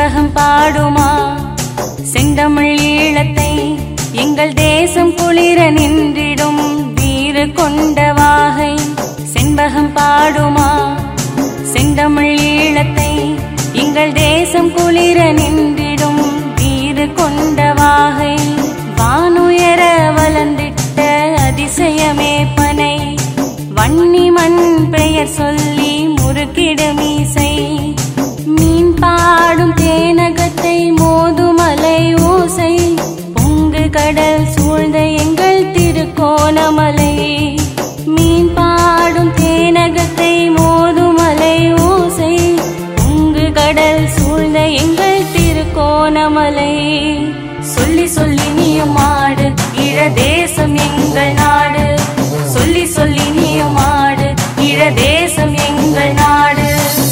செண்பகம் பாடுமா செந்தமிழ் ஈழத்தை எங்கள் தேசம் குளிர நின்றிடும் வீறு கொண்ட வாகை செண்பகம் பாடுமா செந்தமிழ் ஈழத்தை எங்கள் தேசம் குளிர நின்றிடும் வீறு கொண்ட வாகை வானுயர வளர்ந்திட்ட அதிசயமே பனை வன்னி மண் பெயர் சொல்லி முறுக்கிடமீசை மீன் பாடும் தேனகத்தை மோதுமலை ஓசை பொங்கு கடல் சூழ்ந்த எங்கள் திருக்கோணமலை மீன் பாடும் தேனகத்தை மோதுமலை ஓசை பொங்கு கடல் சூழ்ந்த எங்கள் திருக்கோணமலை சொல்லி சொல்லி நீயும் ஆடு இழ தேசம் எங்கள் நாடு சொல்லி சொல்லி நீயும் ஆடு இழ தேசம் எங்கள் நாடு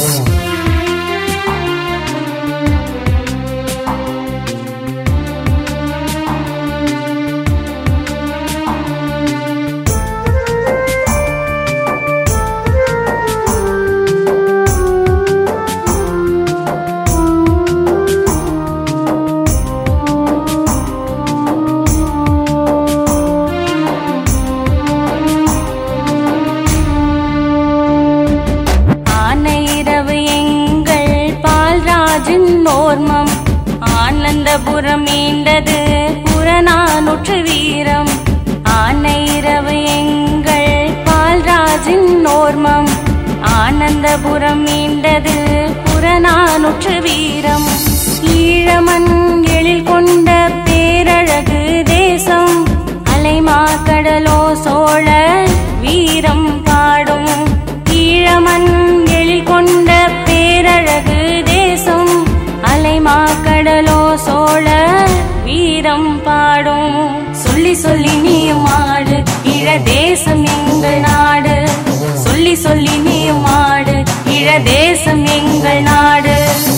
ஆன இரவு எங்கள் பால்ராஜின் ஓர்மம் ஆனந்தபுரம் மீண்டது புறநானூற்று வீரம் ஆன இரவு எங்கள் பால்ராஜின் ஓர்மம் ஆனந்தபுரம் மீண்டது புறநானூற்று வீரம் ஈழமன் எழில் கொண்ட பேரழகு தேசம் அலைமா கடலோ சோழ வீரம் பாடும் ஈழமன் எழில் கொண்ட பேரழகு தேசம் அலைமா கடலோ சோழ வீரம் பாடும் சொல்லி சொல்லி நீயும் ஆடு இழ தேசம் எங்கள் நாடு சொல்லி சொல்லி நீயும் ஆடு இழ தேசம் எங்கள் நாடு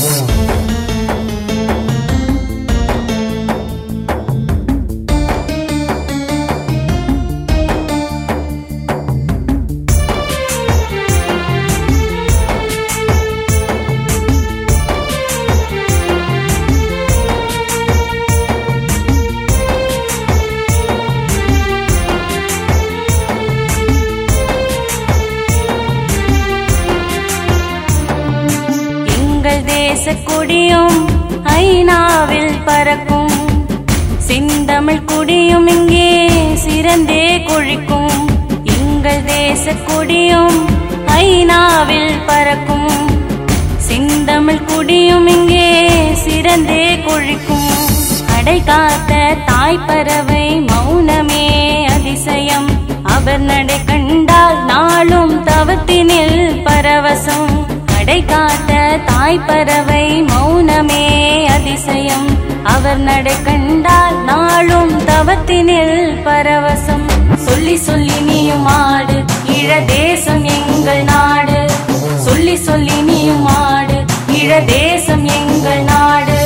எங்கள் தேச கொடியும் ஐநாவில் பறக்கும் செந்தமிழ் கொடியும் இங்கே சிறந்தே கொழிக்கும் எங்கள் தேச கொடியும் ஐநாவில் பறக்கும் செந்தமிழ் கொடியும் இங்கே சிறந்தே கொழிக்கும் அடை காத்த தாய் பறவை மௌனமே அதிசயம் அவர் நடை கண்டால் நாளும் தவத்தினில் பரவசம் அடை காத்த தாய் பறவை மௌனமே அதிசயம் அவர் நடை கண்டால் நாளும் தவத்தினில் பரவசம் சொல்லி சொல்லி நீயும் ஆடு இழ தேசம் எங்கள் நாடு சொல்லி சொல்லி நீயும் ஆடு இழ தேசம் எங்கள் நாடு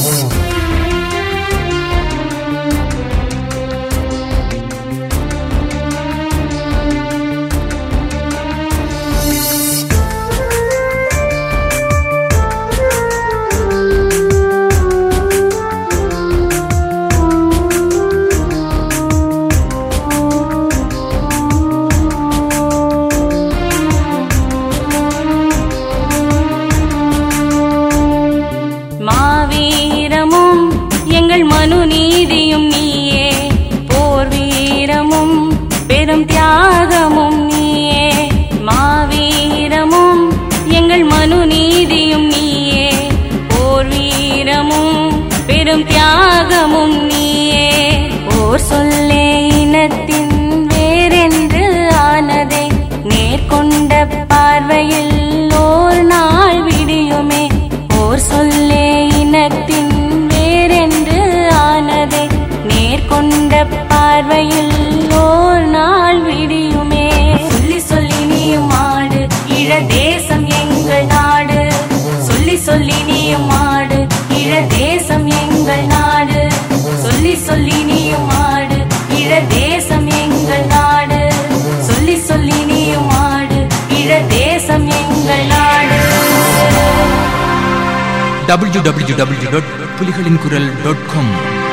மாவீரமும் எங்கள் மனு நீதியும் நீயே போர் வீரமும் பெரும் தியாகமும் நீயே மாவீரமும் எங்கள் மனு நீதியும் நீயே போர் வீரமும் பெரும் தியாகமும் நீயே போர் சொல்லே இனத்தின் வேறென்று ஆனதே நேர்கொண்ட பார்வையில் ஓர் நாள் விடியுமே ஓர் சொல்லே இனத்தின் வேறென்று ஆனதே நேர்கொண்ட பார்வையில் ஓர் நாள் விடியுமே சொல்லி சொல்லி நீயும் ஆடு இழ தேசம் எங்கள் நாடு சொல்லி சொல்லி நீயும் ஆடு இழ தேசம் எங்கள் நாடு சொல்லி சொல்லி நீயும் ஆடு இழ தேசம் எங்கள் நாடு சொல்லி சொல்லி நீயும் ஆடு இழ தேசம் எங்கள் நாடு டபிள்யூ டபிள்யூ டபிள்யூ டாட் புலிகளின் குரல் டாட் காம்